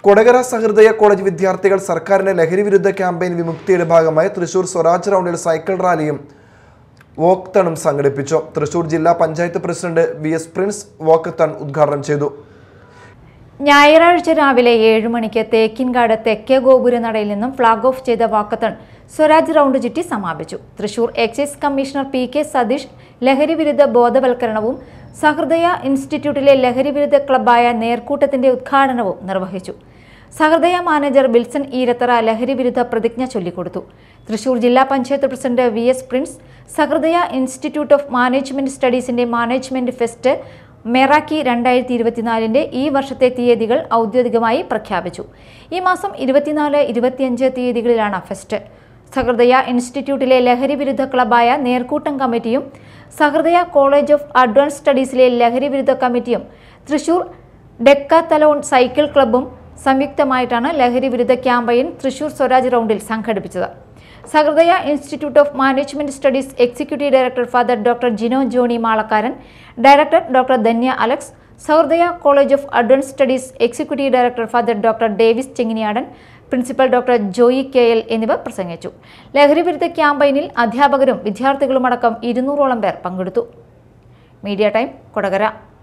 കൊടകര സഹൃദയ college വിദ്യാർത്ഥികൾ സർക്കാരിന്റെ ലഹരി വിരുദ്ധ ക്യാമ്പയിൻ വിമുക്തിയുടെ ഭാഗമായി തൃശൂർ സ്വരാജ് റൗണ്ടിൽ സൈക്കിൾ റാലിയും വോക്തണും സംഘടിപ്പിച്ചു തൃശൂർ ജില്ലാ panchayat president V S Prince walkathon ഉദ്ഘാടനം ചെയ്തു ഞായറാഴ്ച രാവിലെ ഏഴ് മണിക്ക് തേക്കിൻകാട് തെക്കേ ഗോപുരനടയിൽ നിന്നും ഫ്ളാഗ് ഓഫ് ചെയ്ത വാക്കത്തൺ സ്വരാജ് റൗണ്ട് ചുറ്റി സമാപിച്ചു Thrissur excise commissioner P K Satheesh ലഹരി വിരുദ്ധ ബോധവൽക്കരണവും സഹൃദയ ഇൻസ്റ്റിറ്റ്യൂട്ടിലെ ലഹരി വിരുദ്ധ ക്ലബ്ബായ നേർക്കൂട്ടത്തിന്റെ ഉദ്ഘാടനവും നിർവഹിച്ചു സഹൃദയ മാനേജർ ബിൽസൺ ഈരത്തറ ലഹരി വിരുദ്ധ പ്രതിജ്ഞ ചൊല്ലിക്കൊടുത്തു തൃശൂർ ജില്ലാ panchayat president V S Prince Sahrudaya institute of management സ്റ്റഡീസിന്റെ മാനേജ്മെന്റ് ഫെസ്റ്റ് മെറാക്കി രണ്ടായിരത്തി ഇരുപത്തിനാലിൻ്റെ ഈ വർഷത്തെ തീയതികൾ ഔദ്യോഗികമായി പ്രഖ്യാപിച്ചു ഈ മാസം ഇരുപത്തിനാല് ഇരുപത്തിയഞ്ച് തീയതികളിലാണ് ഫെസ്റ്റ് സഹൃദയ ഇൻസ്റ്റിറ്റ്യൂട്ടിലെ ലഹരി വിരുദ്ധ ക്ലബായ നേർക്കൂട്ടം കമ്മിറ്റിയും സഹൃദയ കോളേജ് ഓഫ് അഡ്വാൻസ് സ്റ്റഡീസിലെ ലഹരി വിരുദ്ധ കമ്മിറ്റിയും തൃശൂർ ഡെക്കാത്തലോൺ സൈക്കിൾ ക്ലബ്ബും സംയുക്തമായിട്ടാണ് ലഹരി വിരുദ്ധ ക്യാമ്പയിൻ തൃശൂർ സ്വരാജ് റൗണ്ടിൽ സംഘടിപ്പിച്ചത് Sahrudaya institute of management studies executive director father doctor Jino Johny Malakkaran director doctor Dhanya Alex Sahrudaya college of advance studies executive director father doctor Davis Chenginiyadan principal doctor Joy K L എന്നിവർ പ്രസംഗിച്ചു ലഹരി വിരുദ്ധ ക്യാമ്പയിനിൽ അധ്യാപകരും വിദ്യാർത്ഥികളുമടക്കം ഇരുന്നൂറോളം പേർ പങ്കെടുത്തു മീഡിയ ടൈം കൊടകര